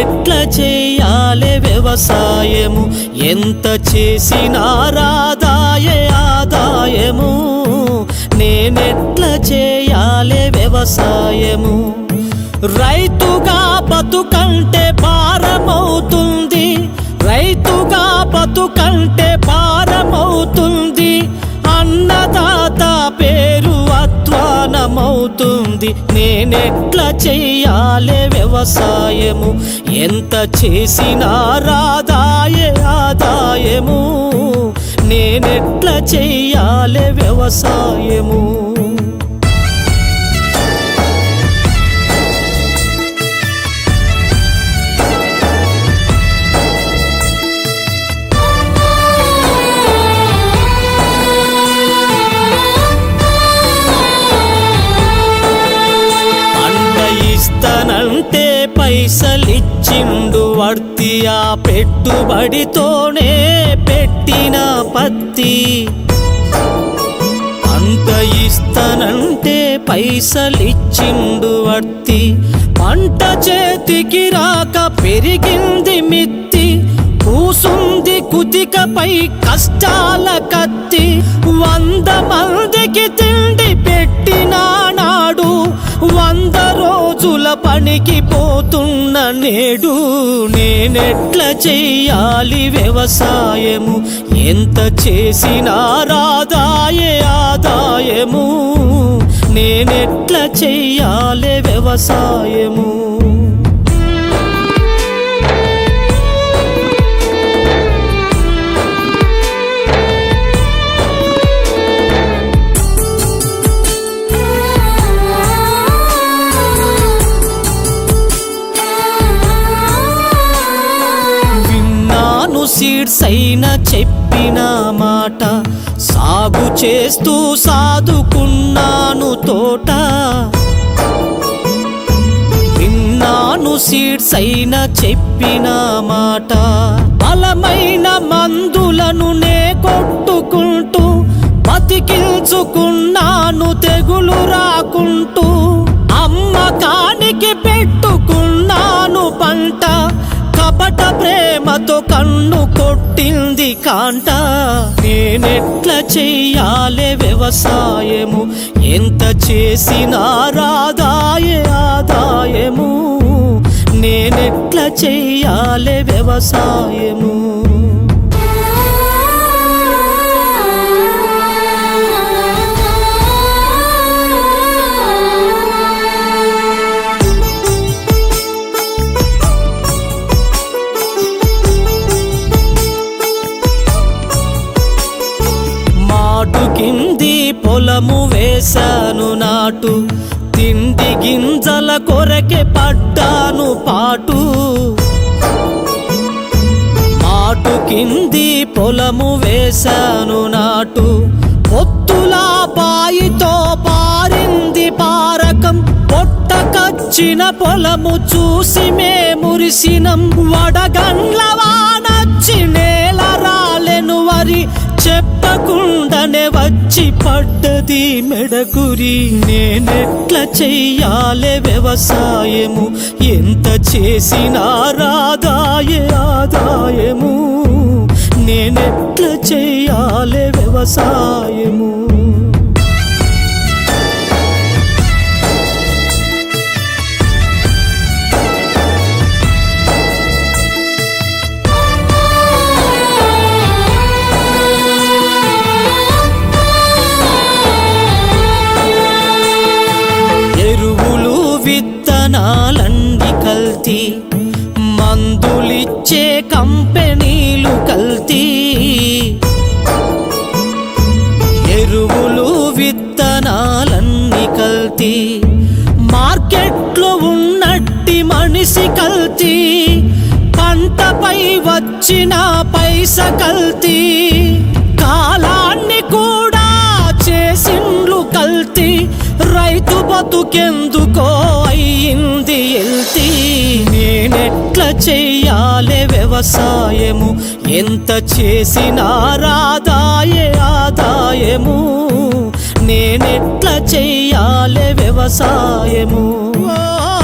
నేనెట్ల చేయాలి వ్యవసాయము ఎంత చేసినా రాదాయే ఆదాయము నేనెట్ల చేయాలి వ్యవసాయము రైతుగా బతుకంటే భారమవుతుంది రైతుగా బతుకంటే భారమవుతుంది అన్నదాత పేరు అధ్వానమవుతుంది నేనెట్ల చెయ్యాలి వ్యవసాయము ఎంత చేసినా రాదాయే ఆదాయము నేనెట్ల చెయ్యాలి వ్యవసాయము పంట ఇస్తానంటే పైసలిచ్చిండు వర్తి ఆ పెట్టుబడితోనే పెట్టిన పత్తి పంట ఇస్తానంటే పైసలిచ్చిండు వర్తి పంట చేతికి రాక పెరిగింది మిత్తి కూసుంది కుతికపై కష్టాల కత్తి వంద మందికి తిండి పెట్టిన నాడు వంద రోజుల పనికి పోతున్న నేడు నేనెట్ల చెయ్యాలి వ్యవసాయము ఎంత చేసినా రాదాయే ఆదాయము నేనెట్ల చెయ్యాలి వ్యవసాయము విన్నాను సీడ్స్ అయినా చెప్పిన మాట సాగు చేస్తూ సాదుకున్నాను తోట విన్నాను సీడ్స్ అయినా చెప్పిన మాట బలమైన మందులను నే కొట్టుకుంటూ బతికించుకున్నాను తెగులు రాకుంటూ అమ్మకానికి పెట్టుకున్నాను పంట కపట ప్రేమతో కన్ను కొట్టింది కాంట నేనెట్ల చెయ్యాలి వ్యవసాయము ఎంత చేసినా రాదాయే ఆదాయము నేనెట్ల చెయ్యాలి వ్యవసాయము మాటు కింది పొలము వేశాను నాటు తిండి గింజల కొరకే పడ్డాను పాటు మాటు కింది పొలము వేశాను నాటు పొత్తులా బాయితో పారింది పారకం పొట్టకచ్చిన పొలము చూసి మే మురిసినం వడగండ్ల వానచ్చి నేల రాలెను వరి చెప్పకుండానే వచ్చి పడ్డది మెడగురి నేనెట్ల చెయ్యాలి వ్యవసాయము ఎంత చేసినా రాదాయే ఆదాయము నేనెట్ల చెయ్యాలి వ్యవసాయము ఎరువులు విత్తనాలన్నీ కల్తీ మందులిచ్చే కంపెనీలు కల్తీ ఎరువులు విత్తనాలన్నీ కల్తీ మార్కెట్లో ఉన్నట్టి మనిషి కల్తీ పంటపై వచ్చిన పైస కల్తీ కాలాన్ని కూడా చేసిండ్లు కల్తీ రైతు బతుకెందుకో అయ్యింది ఎల్తీ నేనెట్ల చెయ్యాలి వ్యవసాయము ఎంత చేసినా రాదాయే ఆదాయము నేనెట్ల చెయ్యాలి వ్యవసాయము ఓ